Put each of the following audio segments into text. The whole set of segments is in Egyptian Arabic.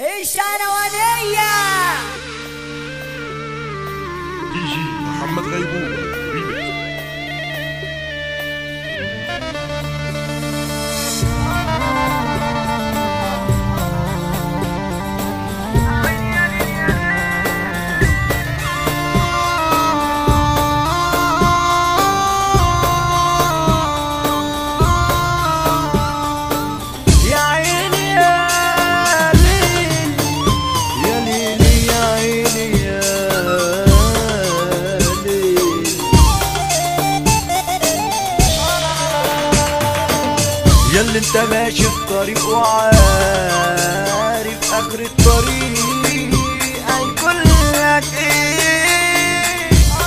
الشنوانية دي جي محمد غيبوبة ريميكس يا عيني يا ليل يا ليل يا عيني يا ليل يا اللي انت ماشي في طريق وعارف اخر الطريق هيقول لك ايه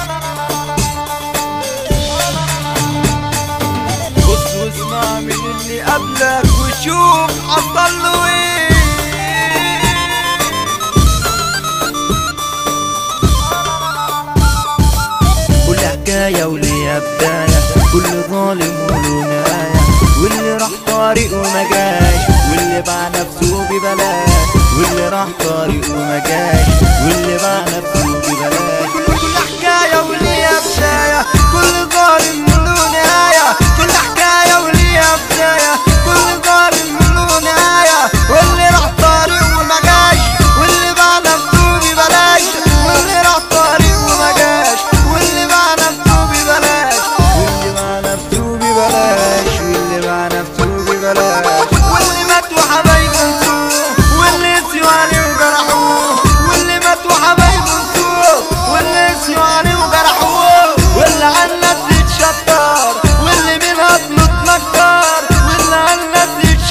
بص واسمع من اللي قبلك وشوف حصل له ايه كل حكاية وليها بداية كل ظالم وله نهاية واللي راح طريقه ما جاش واللي باع نفسه ببلاش واللي راح طريقه ما جاش واللي باع نفسه ببلاش كل حكاية وليها بداية كل ظالم وله نهاية كل حكاية وليها بداية كل ظالم وله نهاية واللي راح طريقه ما جاش واللي باع نفسه ببلاش واللي راح طريقه ما جاش واللي باع نفسه ببلاش واللي باع نفسه ببلاش واللي باع نفسه ببلاش واللي مات وحبايبه نسوه واللي نسيوا عليه وجرحوه واللي مات وحبايبه نسوه واللي نسيوا عليه وجرحوه واللي على الناس يتشطر واللي من اصله اتنكر واللي على الناس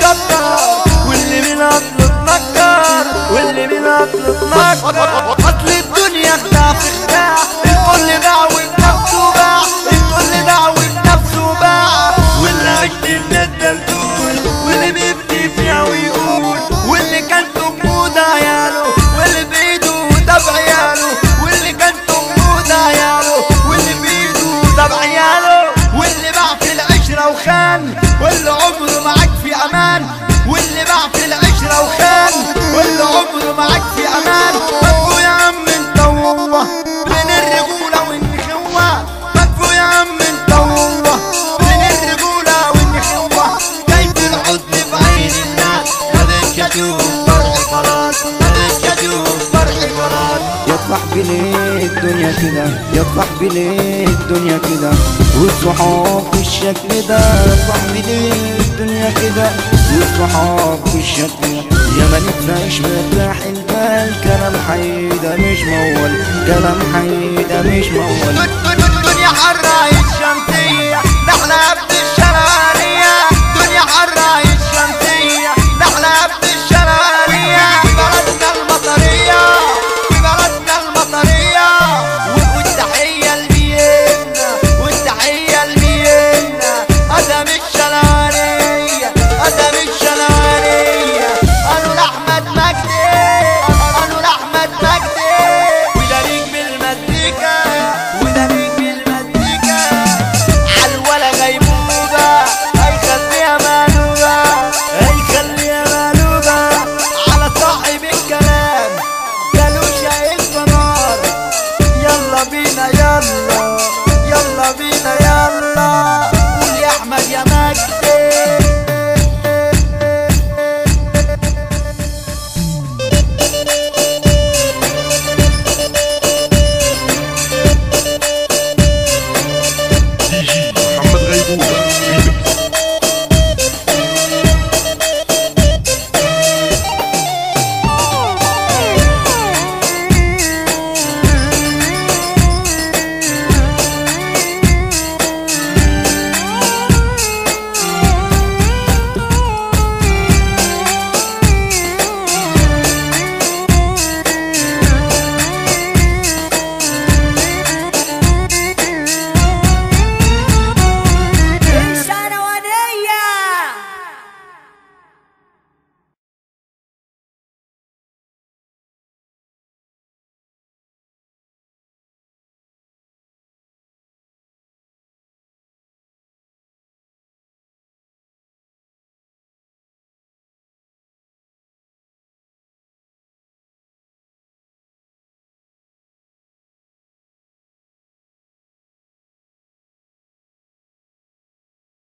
يتشطر واللي من اصله اتنكر واللي من اصله اتنكر اصل الدنيا خداع في خداع الكل دعوة نفسه باع الكل دعوة نفسه باع واللي عشت الناس دلدول واللي بيبكي فيها ويقول واللي كان تمود عياله واللي بايده تبع عياله واللي كان تمود عياله واللي بايده تبع عياله واللي باع في العشرة وخان واللي عمره معاك في امان واللي باع في العشرة وخان واللي عمره معاك في امان مكفو يا عم انت وهو بين الرجولة والنخوة مكفو يا عم انت وهو بين الرجولة والنخوة كيف الحزن في عين الناس هذاك اشوف فرحي خلاص هذاك اشوف فرحي خلاص يا صاحبي ليه الدنيا كده يا صاحبي ليه الدنيا كده والصحاب بالشكل ده يا صاحبي ليه الدنيا كده والصحاب بالشكل ده يا ما نفسش مرتاح البال كلام حي ده مش مول كلام حي ده مش مول الدنيا حرة